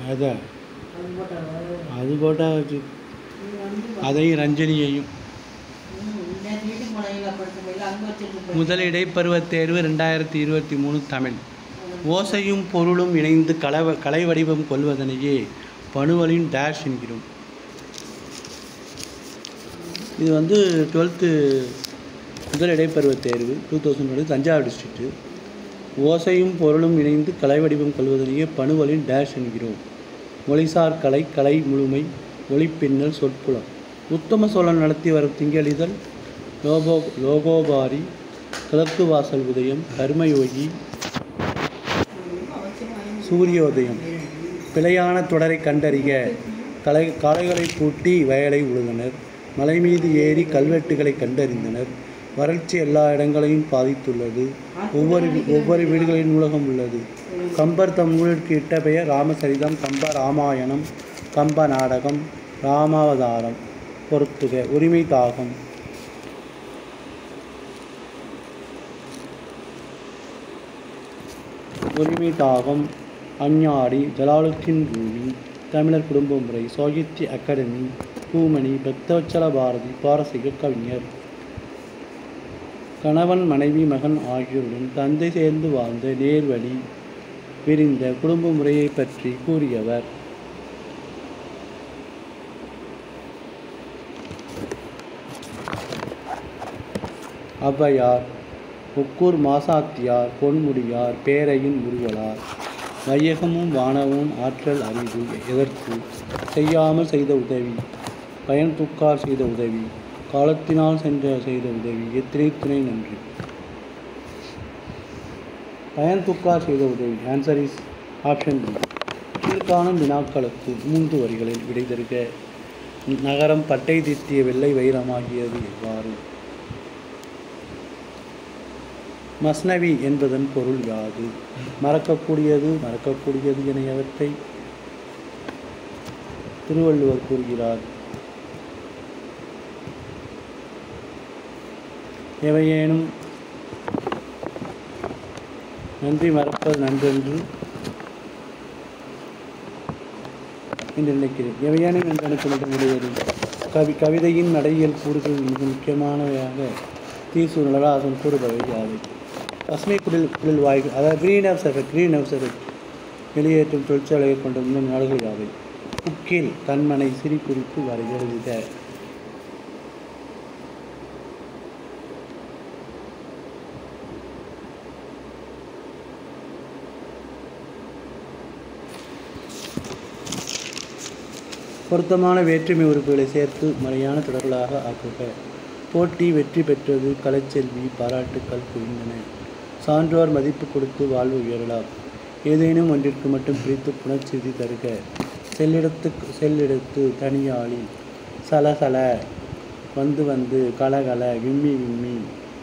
அதான் அது போட்டாவா அது போட்டால் வச்சு இது வந்து அதையும் ரஞ்சனியையும் ம், நேத்து வீட்டுக்கு போனீங்களா படுத்து போய் அங்கே வச்சுட்டு முதல் இடைப்பருவத் தேர்வு ரெண்டாயிரத்தி இருபத்தி மூணு தமிழ் ஓசையும் பொருளும் இணைந்து கலவ கலை வடிவம் கொள்வதனையே பணுவலின் டேஷ் என்கிறோம் இது வந்து டுவெல்த்து முதல் இடைப்பருவத் தேர்வு டூ தௌசண்ட் தஞ்சாவூர் டிஸ்ட்ரிக்ட்டு ஓசையும் பொருளும் இணைந்து கலை வடிவம் கொள்வதனையே பணுவலின் டேஷ் என்கிறோம் மொழிசார் கலை கலை முழுமை ஒளிப்பின்னல் சொற்புலம் உத்தம சோழன் நடத்தி வரும் திங்களிதழ் லோகோ லோகோபாரி கிழக்கு வாசல் உதயம் கர்மயோகி சூரியோதயம் பிழையான தொடரை கண்டறிக கலை காளைகளை பூட்டி வயலை உழுதனர் மலை மீது ஏறி கல்வெட்டுகளை கண்டறிந்தனர் வறட்சி எல்லா இடங்களையும் பாதித்துள்ளது ஒவ்வொரு ஒவ்வொரு வீடுகளின் நூலகம் உள்ளது கம்பர் தம் நூலிற்கு இட்ட பெயர் ராமசரிதம் கம்ப ராமாயணம் கம்ப நாடகம் ராமாவதாரம் பொறுத்துக உரிமை தாகம் உரிமை தாகம் அஞ்ஞாடி ஜலாலுத்தீன் ரூமி தமிழர் குடும்ப முறை சாகித்ய அகாடமி பூமணி பக்தவச்சல பாரதி பாரசீக கவிஞர் கணவன் மனைவி மகன் ஆகியோருடன் தந்தை சேர்ந்து வாழ்ந்த நேர்வழி விரிந்த குடும்ப முறையை பற்றி கூறியவர் ஔவையார் ஒக்கூர் மாசாத்தியார் பொன்முடியார் பேரையின் முருகலார் வையகமும் வானமும் ஆற்றல் அறிவு எதற்கு செய்யாமல் செய்த உதவி பயன் துக்கார் செய்த உதவி காலத்தினால் சென்ற செய்த உதவி எத்தனை துணை நன்றி பயன் துக்கார் செய்த உதவி ஆன்சர் இஸ் ஆப்ஷன் பி கீழ்காணும் வினாக்களுக்கு மூன்று வரிகளில் விடை தருக நகரம் பட்டை தீட்டிய வெள்ளை வைரமாகியது எவ்வாறு மஸ்னவி என்பதன் பொருள் யாது மறக்கக்கூடியது மறக்கக்கூடியது என எவற்றை திருவள்ளுவர் கூறுகிறார் எவையேனும் நன்றி மறப்பது நன்றென்று என்று நினைக்கிறேன் எவையேனும் என்று எனக்கு மட்டும் முடிவதில் கவி கவிதையின் நடையியல் கூறுகள் மிக முக்கியமானவையாக தீசு நடராசன் கூறுபவை யாவை பசுமை குடில் குடில் வாய்கள் அதாவது greenhouse effect greenhouse effect வெளியேற்றும் தொழிற்சாலையை கொண்ட இன்னும் நாடுகள் யாவை உக்கில் தன்மனை சிறி குறிப்பு வரை எழுதுக பொருத்தமான வேற்றுமை உறுப்புகளை சேர்த்து முறையான தொடர்களாக ஆக்குக போட்டி வெற்றி பெற்றது கலைச்செல்வி பாராட்டுக்கள் குவிந்தன சான்றோர் மதிப்பு கொடுத்து வாழ்வு உயரலாம் ஏதேனும் ஒன்றிற்கு மட்டும் பிரித்து புணர்ச்சிதி தருக செல்லெடுத்து செல்லெடுத்து தனியாளி சலசல வந்து வந்து கலகல விம்மி விம்மி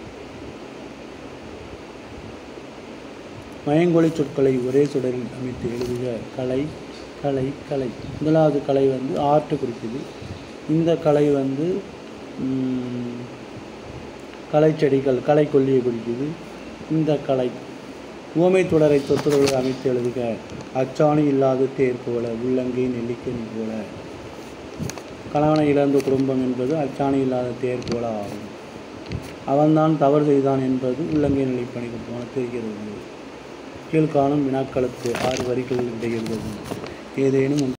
மயங்கொழி சொற்களை ஒரே சுடரில் அமைத்து எழுதுக கலை கலை கலை முதலாவது கலை வந்து ஆர்ட் குறிக்குது இந்த கலை வந்து ம், கலைச்செடிகள் கலை கொல்லியை குறிக்குது இந்த கலை உவமை தொடரை சொற்றொடர்களை அமைத்து எழுதுக அச்சாணி இல்லாத தேர் போல உள்ளங்கை நெல்லிக்கனி போல கணவனை இழந்த குடும்பம் என்பது அச்சாணி இல்லாத தேர் போல ஆகும் அவன்தான் தவறு செய்தான் என்பது உள்ளங்கை நிலைப்பணி போல தெரிகிறது கீழ்காணும் வினாக்களுக்கு ஆறு வரிகள் இடையிறது ஏதேனும் ஒன்று